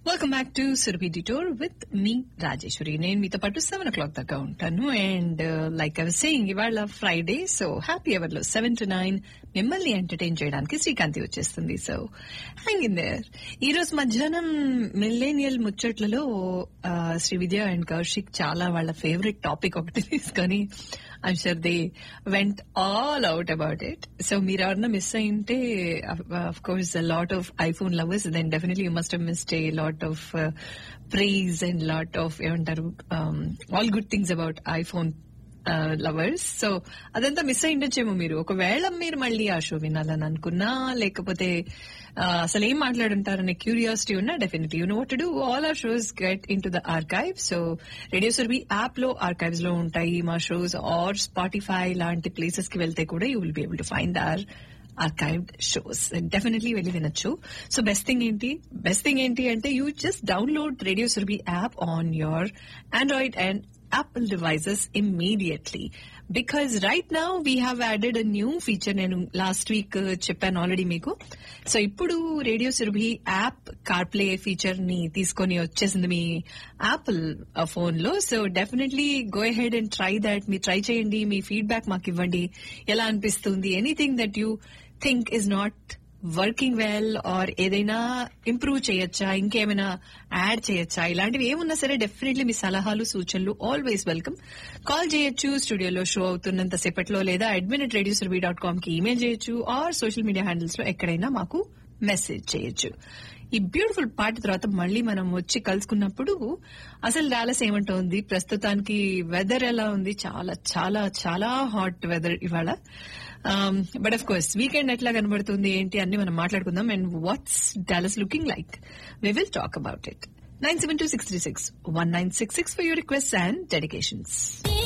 Welcome back to Surabhi detour with me Rajeshwari నేను మీతో పాటు సెవెన్ ఓ క్లాక్ దాకా ఉంటాను అండ్ లైక్ ఐ సేయింగ్ ఇవాళ ఫ్రైడే సో హ్యాపీ అవర్ లో సెవెన్ టు నైన్ మిమ్మల్ని ఎంటర్టైన్ చేయడానికి శ్రీకాంతి వచ్చేస్తుంది సో హ్యాంగ్ ఇన్ దేర్ ఈ రోజు మధ్యాహ్నం మిల్లేనియల్ ముచ్చట్లలో ఆ, శ్రీ విద్య అండ్ కౌశిక్ చాలా వాళ్ళ ఫేవరెట్ టాపిక్ ఒకటి తీసుకొని I'm sure they went all out about it so మీరు ఎవరన్నా మిస్ అయింటే of course lot of iPhone lovers then definitely you must missed a lot of prize and lot of ఏమంటారు all good things about iPhone lovers so అదంతా miss అయిండొచ్చేమో మీరు ఒకవేళ మీరు మళ్ళీ ఆ షో వినాలని అనుకున్నా లేకపోతే ఆ, అసలు ఏం మాట్లాడుంటారనే క్యూరియాసిటీ ఉన్నా definitely you know to do all our shows get in to the archive so radio Surabhi app లో ఆర్కైవ్స్ లో ఉంటాయి మా షోస్ ఆర్ స్పాటిఫై లాంటి ప్లేసెస్ కి వెళ్తే కూడా you will be able to find our archived shows definitely వెళ్ళి వినొచ్చు సో బెస్ట్ థింగ్ ఏంటి బెస్ట్ థింగ్ ఏంటి అంటే you just download radio Surabhi app on your Android and Apple devices immediately. Because right now we have added a new feature నేను last week చెప్పాను already మీకు so ఇప్పుడు radio Surabhi app car play feature ని తీసుకొని వచ్చేసింది మీ యాపిల్ ఫోన్ లో so definitely go ahead and try that మీరు ట్రై చేయండి మీ ఫీడ్బ్యాక్ మాకు ఇవ్వండి ఎలా అనిపిస్తుంది anything that you think is not working well or ఏదైనా ఇంప్రూవ్ చేయొచ్చా ఇంకేమైనా యాడ్ చేయొచ్చా ఇలాంటివి ఏమున్నా సరే డెఫినెట్లీ మీ సలహాలు సూచనలు ఆల్వేస్ వెల్కమ్ కాల్ చేయొచ్చు స్టూడియోలో షో అవుతున్నంత సేపట్లో లేదా admin at radio Surabhi dot com కి ఈమెయిల్ చేయొచ్చు ఆర్ సోషల్ మీడియా హ్యాండిల్స్ లో ఎక్కడైనా మాకు మెసేజ్ చేయొచ్చు ఈ బ్యూటిఫుల్ పాట తర్వాత మళ్ళీ మనం వచ్చి కలుసుకున్నప్పుడు అసలు డాలస్ ఏమంటోంది ప్రస్తుతానికి వెదర్ ఎలా ఉంది చాలా చాలా చాలా హాట్ వెదర్ ఇవాళ బట్ అఫ్ కోర్స్ వీకెండ్ ఎట్లా కనబడుతుంది ఏంటి అన్ని మనం మాట్లాడుకుందాం and what's Dallas looking like we will talk about it nine seven two six three six one nine six six for your request and dedications